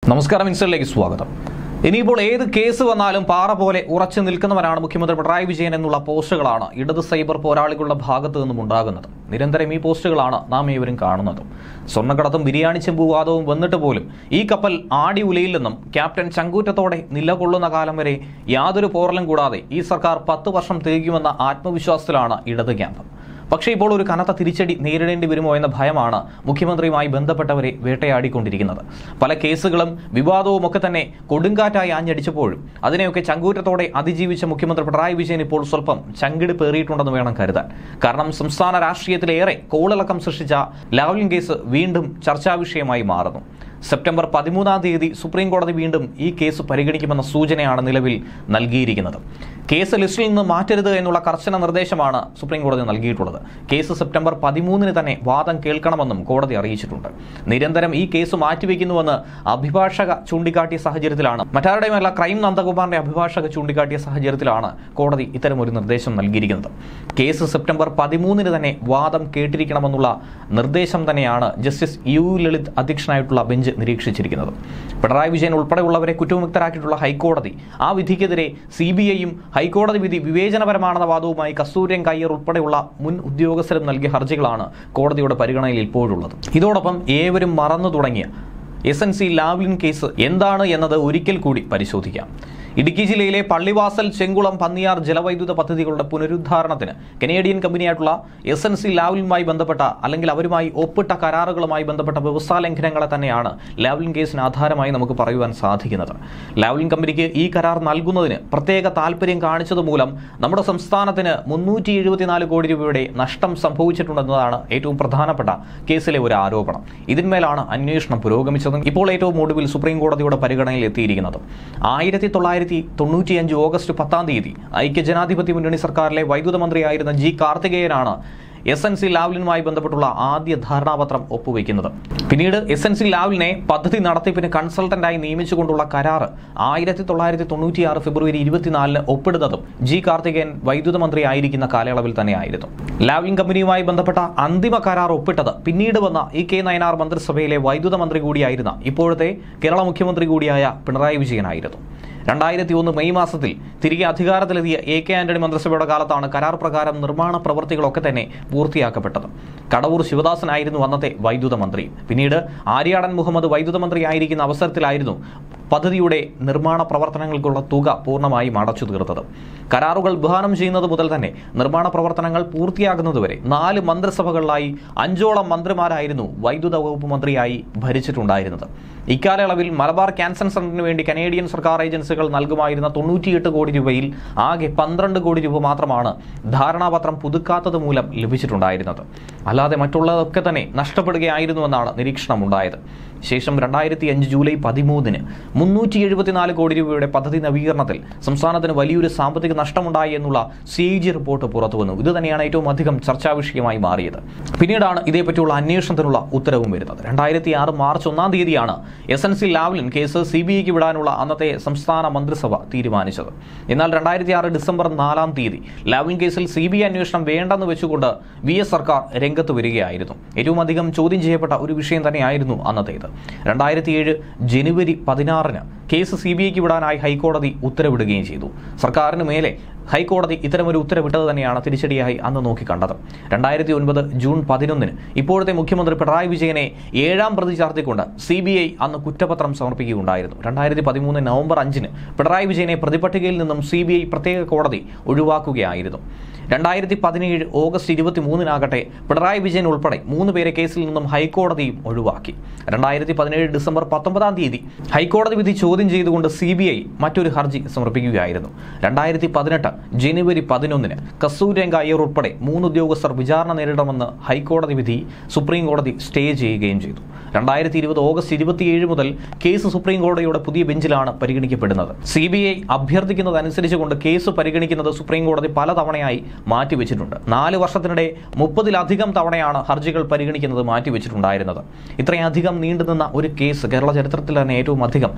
നമസ്കാരം ഇൻസ്റ്ററിലേക്ക് സ്വാഗതം ഇനിയിപ്പോൾ ഏത് കേസ് വന്നാലും പാറ പോലെ ഉറച്ചു നിൽക്കുന്നവരാണ് മുഖ്യമന്ത്രി പിണറായി വിജയൻ എന്നുള്ള പോസ്റ്റുകളാണ് ഇടത് സൈബർ പോരാളികളുടെ ഭാഗത്തു നിന്നും ഉണ്ടാകുന്നത് നിരന്തരം ഈ പോസ്റ്റുകളാണ് നാം ഏവരും കാണുന്നത് സ്വർണ്ണക്കടത്തും ബിരിയാണി ചെമ്പ് വാദവും വന്നിട്ട് പോലും ഈ കപ്പൽ ആടി ഉലയില്ലെന്നും ക്യാപ്റ്റൻ ചങ്കൂറ്റത്തോടെ നിലകൊള്ളുന്ന കാലം വരെ യാതൊരു പോറലും കൂടാതെ ഈ സർക്കാർ പത്ത് വർഷം തികയ്ക്കുമെന്ന ആത്മവിശ്വാസത്തിലാണ് ഇടത് ക്യാമ്പ് പക്ഷേ ഇപ്പോൾ ഒരു കനത്ത തിരിച്ചടി നേരിടേണ്ടി വരുമോ എന്ന ഭയമാണ് മുഖ്യമന്ത്രിയുമായി ബന്ധപ്പെട്ടവരെ വേട്ടയാടിക്കൊണ്ടിരിക്കുന്നത് പല കേസുകളും വിവാദവും ഒക്കെ തന്നെ കൊടുങ്കാറ്റായി ആഞ്ഞടിച്ചപ്പോഴും അതിനെയൊക്കെ ചങ്കൂറ്റത്തോടെ അതിജീവിച്ച മുഖ്യമന്ത്രി പിണറായി വിജയൻ ഇപ്പോൾ സ്വല്പം ചങ്കിട് പേറിയിട്ടുണ്ടെന്ന് വേണം കരുതാൻ കാരണം സംസ്ഥാന രാഷ്ട്രീയത്തിലേറെ കോളിളക്കം സൃഷ്ടിച്ച ലാവ്ലിൻ കേസ് വീണ്ടും ചർച്ചാ വിഷയമായി മാറുന്നു സെപ്റ്റംബർ പതിമൂന്നാം തീയതി സുപ്രീം കോടതി വീണ്ടും ഈ കേസ് പരിഗണിക്കുമെന്ന സൂചനയാണ് നിലവിൽ നൽകിയിരിക്കുന്നത് കേസ് ലിസ്റ്റിൽ നിന്ന് മാറ്റരുത് എന്നുള്ള കർശന നിർദ്ദേശമാണ് സുപ്രീം കോടതി നൽകിയിട്ടുള്ളത് കേസ് സെപ്റ്റംബർ പതിമൂന്നിന് തന്നെ വാദം കേൾക്കണമെന്നും കോടതി അറിയിച്ചിട്ടുണ്ട് നിരന്തരം ഈ കേസ് മാറ്റിവെക്കുന്നുവെന്ന് അഭിഭാഷക ചൂണ്ടിക്കാട്ടിയ സാഹചര്യത്തിലാണ് മറ്റാരുടെയുമല്ല ക്രൈം നന്ദകുമാറിന്റെ അഭിഭാഷക ചൂണ്ടിക്കാട്ടിയ സാഹചര്യത്തിലാണ് കോടതി ഇത്തരമൊരു നിർദ്ദേശം നൽകിയിരിക്കുന്നത് കേസ് സെപ്റ്റംബർ പതിമൂന്നിന് തന്നെ വാദം കേട്ടിരിക്കണമെന്നുള്ള നിർദ്ദേശം തന്നെയാണ് ജസ്റ്റിസ് യു ലളിത് അധ്യക്ഷനായിട്ടുള്ള ബെഞ്ച് നിരീക്ഷിച്ചിരിക്കുന്നത് പിണറായി വിജയൻ ഉൾപ്പെടെയുള്ളവരെ കുറ്റവിമുക്തരാക്കിയിട്ടുള്ള ഹൈക്കോടതി ആ വിധിക്കെതിരെ സി ബി ഐയും ഹൈക്കോടതി വിധി വിവേചനപരമാണെന്ന വാദവുമായി കസ്തൂര്യൻ കയ്യർ ഉൾപ്പെടെയുള്ള മുൻ ഉദ്യോഗസ്ഥരും നൽകിയ ഹർജികളാണ് കോടതിയുടെ പരിഗണനയിൽ ഇപ്പോഴുള്ളത് ഇതോടൊപ്പം ഏവരും മറന്നു തുടങ്ങിയ S N C Lavalin case എന്താണ് എന്നത് ഒരിക്കൽ കൂടി പരിശോധിക്കാം ഇടുക്കി ജില്ലയിലെ പള്ളിവാസൽ ചെങ്കുളം പന്നിയാർ ജലവൈദ്യുത പദ്ധതികളുടെ പുനരുദ്ധാരണത്തിന് കനേഡിയൻ കമ്പനിയായിട്ടുള്ള എസ് എൻ സി ലാവ്ലിനുമായി ബന്ധപ്പെട്ട അല്ലെങ്കിൽ അവരുമായി ഒപ്പിട്ട കരാറുകളുമായി ബന്ധപ്പെട്ട വ്യവസായ ലംഘനങ്ങളെ തന്നെയാണ് ലാവ്ലിൻ കേസിന് ആധാരമായി നമുക്ക് പറയുവാൻ സാധിക്കുന്നത് ലാവ്ലിൻ കമ്പനിക്ക് ഈ കരാർ നൽകുന്നതിന് പ്രത്യേക താല്പര്യം കാണിച്ചത് മൂലം നമ്മുടെ സംസ്ഥാനത്തിന് മുന്നൂറ്റി എഴുപത്തിനാല് കോടി രൂപയുടെ നഷ്ടം സംഭവിച്ചിട്ടുണ്ടെന്നതാണ് ഏറ്റവും പ്രധാനപ്പെട്ട കേസിലെ ഒരു ആരോപണം ഇതിന്മേലാണ് അന്വേഷണം പുരോഗമിച്ചതും ഇപ്പോൾ ഏറ്റവും ഒടുവിൽ സുപ്രീം കോടതിയുടെ പരിഗണനയിൽ എത്തിയിരിക്കുന്നത് ആയിരത്തി തൊള്ളായിരത്തി തൊണ്ണൂറ്റിയഞ്ച് ഓഗസ്റ്റ് പത്താം തീയതി ഐക്യജനാധിപത്യ മുന്നണി സർക്കാരിലെ വൈദ്യുത മന്ത്രിയായിരുന്ന ജി കാർത്തികേയനാണ് എസ് എൻ സി ലാവ്ലിനുമായി ബന്ധപ്പെട്ടുള്ള ആദ്യ ധാരണാപത്രം ഒപ്പുവെക്കുന്നത് പിന്നീട് എസ് എൻ സി ലാവ്ലിനെ പദ്ധതി നടത്തിപ്പിന് കൺസൾട്ടന്റായി നിയമിച്ചുകൊണ്ടുള്ള കരാർ ആയിരത്തി തൊള്ളായിരത്തി തൊണ്ണൂറ്റിയാറ് ഫെബ്രുവരി ഇരുപത്തിനാലിന് ഒപ്പിടുന്നതും ജി കാർത്തികേയൻ വൈദ്യുത മന്ത്രി ആയിരിക്കുന്ന കാലയളവിൽ തന്നെയായിരുന്നു ലാവ്ലിൻ കമ്പനിയുമായി ബന്ധപ്പെട്ട അന്തിമ കരാർ ഒപ്പിട്ടത് പിന്നീട് വന്ന ഇ കെ നയനാർ മന്ത്രിസഭയിലെ വൈദ്യുത മന്ത്രി കൂടിയായിരുന്ന ഇപ്പോഴത്തെ കേരള മുഖ്യമന്ത്രി കൂടിയായ പിണറായി വിജയനായിരുന്നു രണ്ടായിരത്തി ഒന്ന് മെയ് മാസത്തിൽ തിരികെ അധികാരത്തിലെത്തിയ എ കെ ആന്റണി മന്ത്രിസഭയുടെ കാലത്താണ് കരാർ പ്രകാരം നിർമ്മാണ പ്രവൃത്തികളൊക്കെ തന്നെ പൂർത്തിയാക്കപ്പെട്ടത് കടവൂർ ശിവദാസനായിരുന്നു അന്നത്തെ വൈദ്യുത മന്ത്രി പിന്നീട് ആര്യാടൻ മുഹമ്മദ് വൈദ്യുത മന്ത്രി ആയിരിക്കുന്ന അവസരത്തിലായിരുന്നു പദ്ധതിയുടെ നിർമ്മാണ പ്രവർത്തനങ്ങൾക്കുള്ള തുക പൂർണ്ണമായും അടച്ചു തീർത്തത് കരാറുകൾ വിഭാവനം ചെയ്യുന്നത് മുതൽ തന്നെ നിർമ്മാണ പ്രവർത്തനങ്ങൾ പൂർത്തിയാകുന്നതുവരെ നാല് മന്ത്രിസഭകളിലായി അഞ്ചോളം മന്ത്രിമാരായിരുന്നു വൈദ്യുത വകുപ്പ് മന്ത്രിയായി ഭരിച്ചിട്ടുണ്ടായിരുന്നത് ഇക്കാലയളവിൽ മലബാർ ക്യാൻസർ സെന്ററിന് വേണ്ടി കനേഡിയൻ സർക്കാർ ഏജൻസികൾ നൽകുമായിരുന്ന തൊണ്ണൂറ്റിയെട്ട് കോടി രൂപയിൽ ആകെ പന്ത്രണ്ട് കോടി രൂപ മാത്രമാണ് ധാരണാപത്രം പുതുക്കാത്തത് മൂലം ലഭിച്ചിട്ടുണ്ടായിരുന്നത് അല്ലാതെ മറ്റുള്ളതൊക്കെ തന്നെ നഷ്ടപ്പെടുകയായിരുന്നുവെന്നാണ് നിരീക്ഷണം ഉണ്ടായത് ശേഷം രണ്ടായിരത്തി അഞ്ച് ജൂലൈ പതിമൂന്നിന് മുന്നൂറ്റി എഴുപത്തിനാല് കോടി രൂപയുടെ പദ്ധതി നവീകരണത്തിൽ സംസ്ഥാനത്തിന് വലിയൊരു സാമ്പത്തിക നഷ്ടമുണ്ടായി എന്നുള്ള സി ജി റിപ്പോർട്ട് പുറത്തുവന്നു ഇത് തന്നെയാണ് ഏറ്റവും അധികം ചർച്ചാ വിഷയമായി മാറിയത് പിന്നീടാണ് ഇതേപ്പറ്റിയുള്ള അന്വേഷണത്തിനുള്ള ഉത്തരവും വരുന്നത് രണ്ടായിരത്തി ആറ് മാർച്ച് ഒന്നാം തീയതിയാണ് S N C Lavalin case C B ഐക്ക് വിടാനുള്ള അന്നത്തെ സംസ്ഥാന മന്ത്രിസഭ തീരുമാനിച്ചത് എന്നാൽ രണ്ടായിരത്തി ആറ് ഡിസംബർ നാലാം തീയതി ലാവ്ലിൻ കേസിൽ സി ബി ഐ അന്വേഷണം വേണ്ടെന്ന് വെച്ചുകൊണ്ട് വി എസ് സർക്കാർ രംഗത്ത് വരികയായിരുന്നു ഏറ്റവും അധികം ചോദ്യം ചെയ്യപ്പെട്ട ഒരു വിഷയം തന്നെയായിരുന്നു അന്നത്തേത് രണ്ടായിരത്തി ഏഴ് ജനുവരി പതിനാറിന് കേസ് സി ബി ഐക്ക് വിടാനായി ഹൈക്കോടതി ഉത്തരവിടുകയും ചെയ്തു സർക്കാരിന് മേലെ ഹൈക്കോടതി ഇത്തരമൊരു ഉത്തരവിട്ടത് തന്നെയാണ് തിരിച്ചടിയായി അന്ന് നോക്കിക്കണ്ടത് രണ്ടായിരത്തി ഒൻപത് ജൂൺ പതിനൊന്നിന് ഇപ്പോഴത്തെ മുഖ്യമന്ത്രി പിണറായി വിജയനെ ഏഴാം പ്രതി ചേർത്തിക്കൊണ്ട് സി ബി ഐ അന്ന് കുറ്റപത്രം സമർപ്പിക്കുകയുണ്ടായിരുന്നു രണ്ടായിരത്തി പതിമൂന്ന് നവംബർ അഞ്ചിന് പിണറായി വിജയനെ പ്രതിപട്ടികയിൽ നിന്നും സി ബി ഐ പ്രത്യേക കോടതി ഒഴിവാക്കുകയായിരുന്നു രണ്ടായിരത്തി പതിനേഴ് ഓഗസ്റ്റ് ഇരുപത്തി മൂന്നിനാകട്ടെ പിണറായി വിജയൻ ഉൾപ്പെടെ മൂന്ന് പേരെ കേസിൽ നിന്നും ഹൈക്കോടതിയും ഒഴിവാക്കി രണ്ടായിരത്തി പതിനേഴ് ഡിസംബർ പത്തൊമ്പതാം തീയതി ഹൈക്കോടതി വിധി ചോദ്യം ചെയ്തുകൊണ്ട് സി ബി ഐ മറ്റൊരു ഹർജി സമർപ്പിക്കുകയായിരുന്നു രണ്ടായിരത്തി പതിനെട്ട് ജനുവരി പതിനൊന്നിന് കസ്തൂരംഗ അയ്യർ ഉൾപ്പെടെ മൂന്ന് ഉദ്യോഗസ്ഥർ വിചാരണ നേരിടണമെന്ന് ഹൈക്കോടതി വിധി സുപ്രീം കോടതി സ്റ്റേ ചെയ്യുകയും ചെയ്തു രണ്ടായിരത്തി ഇരുപത് ഓഗസ്റ്റ് ഇരുപത്തിയേഴ് മുതൽ കേസ് സുപ്രീം കോടതിയുടെ പുതിയ ബെഞ്ചിലാണ് പരിഗണിക്കപ്പെടുന്നത് സി ബി ഐ അഭ്യർത്ഥിക്കുന്നതനുസരിച്ചുകൊണ്ട് കേസ് പരിഗണിക്കുന്നത് സുപ്രീം കോടതി പലതവണയായി മാറ്റിവെച്ചിട്ടുണ്ട് നാല് വർഷത്തിനിടെ മുപ്പതിലധികം തവണയാണ് ഹർജികൾ പരിഗണിക്കുന്നത് മാറ്റിവെച്ചിട്ടുണ്ടായിരുന്നത് ഇത്രയധികം നീണ്ടുനിന്ന ഒരു കേസ് കേരള ചരിത്രത്തിൽ തന്നെ ഏറ്റവും അധികം ശ്രദ്ധ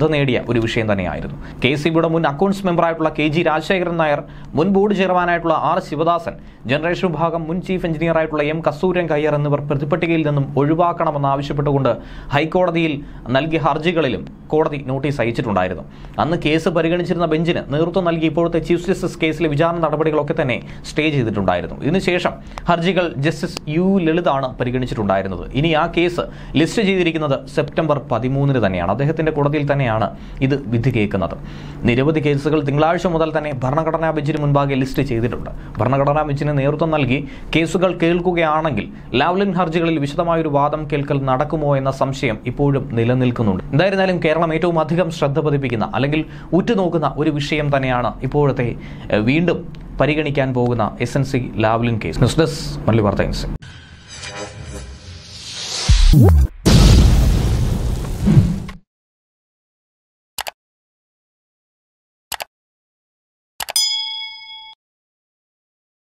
നേടിയ ഒരു വിഷയം തന്നെയായിരുന്നു കെ സി ബിയുടെ മുൻ അക്കൗണ്ട്സ് മെമ്പറായിട്ടുള്ള കെ ജി രാജശേഖരൻ നായർ മുൻ ബോർഡ് ചെയർമാനായിട്ടുള്ള ആർ ശിവദാസൻ ജനറേഷൻ വിഭാഗം മുൻ ചീഫ് എഞ്ചിനീയറായിട്ടുള്ള എം കസ്തൂരൻ കയ്യർ എന്നിവർ പ്രതിപട്ടികയിൽ നിന്നും ഒഴിവാക്കണമെന്ന് ആവശ്യപ്പെട്ടുകൊണ്ട് ഹൈക്കോടതിയിൽ നൽകിയ ഹർജികളിലും കോടതി നോട്ടീസ് അയച്ചിട്ടുണ്ടായിരുന്നു അന്ന് കേസ് പരിഗണിച്ചിരുന്ന ബെഞ്ചിന് നേതൃത്വം നൽകി ഇപ്പോഴത്തെ ചീഫ് ജസ്റ്റിസ് കേസിലെ വിചാരണ നടപടികളൊക്കെ തന്നെ സ്റ്റേ ചെയ്തിട്ടുണ്ടായിരുന്നു ഇതിനുശേഷം ഹർജികൾ ജസ്റ്റിസ് യു ലളിതാണ് പരിഗണിച്ചിട്ടുണ്ടായിരുന്നത് ഇനി ആ കേസ് ലിസ്റ്റ് ചെയ്തിരിക്കുന്നത് സെപ്റ്റംബർ പതിമൂന്നിന് തന്നെയാണ് അദ്ദേഹത്തിന്റെ കോടതിയിൽ തന്നെയാണ് ഇത് വിധി കേൾക്കുന്നത് നിരവധി കേസുകൾ തിങ്കളാഴ്ച മുതൽ തന്നെ ഭരണഘടനാ ബെഞ്ചിന് മുൻപാകെ ലിസ്റ്റ് ചെയ്തിട്ടുണ്ട് ഭരണഘടനാ ബെഞ്ചിന് നേതൃത്വം നൽകി കേസുകൾ കേൾക്കുകയാണെങ്കിൽ ലാവ്ലിൻ ഹർജികളിൽ വിശദമായൊരു വാദം കേൾക്കൽ നടക്കുമോ എന്ന സംശയം ഇപ്പോഴും നിലനിൽക്കുന്നുണ്ട് എന്തായിരുന്നാലും കേരളം ഏറ്റവും അധികം ശ്രദ്ധ പതിപ്പിക്കുന്ന അല്ലെങ്കിൽ ഉറ്റുനോക്കുന്ന ഒരു വിഷയം തന്നെയാണ് ഇപ്പോഴത്തെ ഏഹ്, വീണ്ടും പരിഗണിക്കാൻ പോകുന്ന S N C Lavalin case news desk മല്ലി വാർത്ത